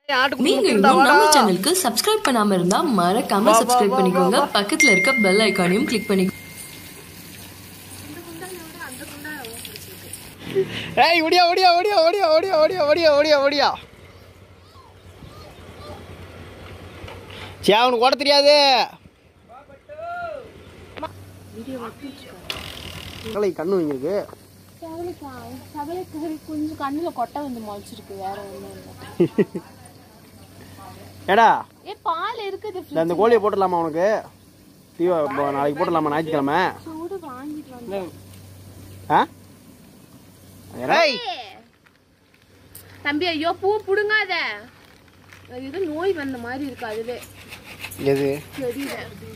நீங்க இன்னும் நம்ம சேனலுக்கு சப்ஸ்கிரைப் பண்ணாம இருந்தா மறக்காம சப்ஸ்கிரைப் பண்ணிக்கோங்க பக்கத்துல இருக்க பெல் ஐகானையும் கிளிக் பண்ணிக்கோங்க ஏய் ஓடியா ஓடியா ஓடியா ஓடியா ஓடியா ஓடியா ஓடியா ஓடியா ஓடியா சே அவனுக்கு ஓட தெரியாது கலை கண்ணு இருக்கு சபலைக்கு கொஞ்சம் கண்ணுல கொட்டை வந்து முளைச்சிருக்கு வேற ஒண்ணும் இல்ல ஏடா ஏ பால் இருக்குது இந்த இந்த கோழியை போட்டுடலாமா உனக்கு தீவா இப்போ நாளைக்கு போட்டுடலாமா ஞாயிற்றுக்கிழமை சூடு வாங்கிட்டு வந்து ஆ ஏய் தம்பி ஐயோ பூ புடுங்காத இது நோய் வந்த மாதிரி இருக்கு அதுவே எது தெரியல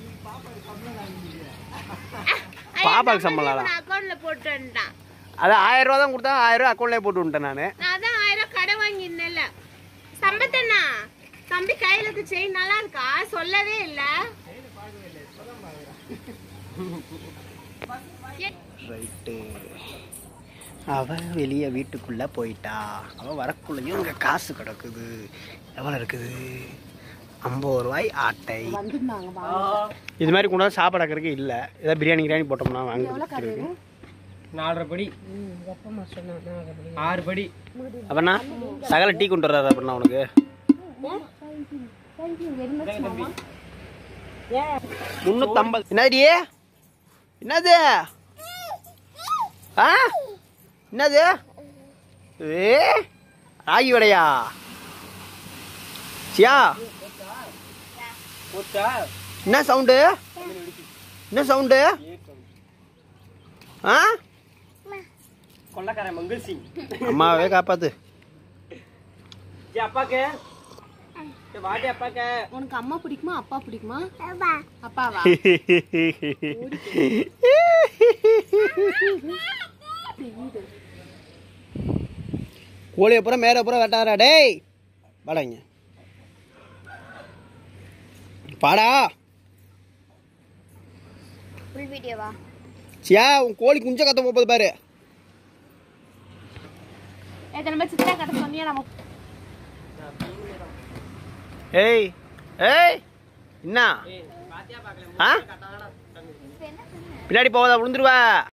பாப்பாக்கு சம்பளம்டா அக்கௌண்ட்ல போட்டு வந்துட்டான் அது ஆயிரம் ரூபா தான் கொடுத்தா ஆயிரம் ரூபா அக்கௌண்ட்லேயே போட்டு விட்டேன் நான் நான் அதான் ஆயிரம் கடை வாங்கியிருந்தேன்ல சம்பத்தண்ணா தம்பி கையில இருக்க செயின் நல்லா இருக்கா சொல்லவே இல்ல ரைட்டு அவ வெளியே வீட்டுக்குள்ள போயிட்டா அவ வரக்குள்ளேயும் இங்க காசு கிடக்குது எவ்வளோ இருக்குது ஐம்பது ரூபாய் ஆட்டை வந்துருந்தாங்க இது மாதிரி கொண்டாந்து சாப்பாடு ஆக்கிறதுக்கு இல்லை ஏதாவது பிரியாணி கிரியாணி போட்டோம்னா வாங்க நாலரை படி ஆறு படி அப்பண்ணா சகல டீ கொண்டு வர்றாரு அப்படின்னா உனக்கு முந்நூற்றம்பது என்னடி என்னது ஆ என்னது ஏ ராகி வடையா சியா என்ன சவுண்டு என்ன சவுண்டு ஆ கொள்ளக்காரன் மங்கள் சிங் அம்மாவே காப்பாத்து ஏ அப்பாக்கு ஏ வாடி அப்பாக்கு உனக்கு அம்மா பிடிக்குமா அப்பா பிடிக்குமா அப்பாவா கோழியை பூரா மேலே பூரா வெட்டாரா டேய் வாடாங்க பாடா ஃபுல் வீடியோவா சியா உன் கோழி குஞ்ச கத்த போகுது பாரு ஏ நம்ம சித்திரா கட்ட சொன்னியா நம்ம ஏய் ஏய் என்ன ஆ பின்னாடி போவதா விழுந்துருவா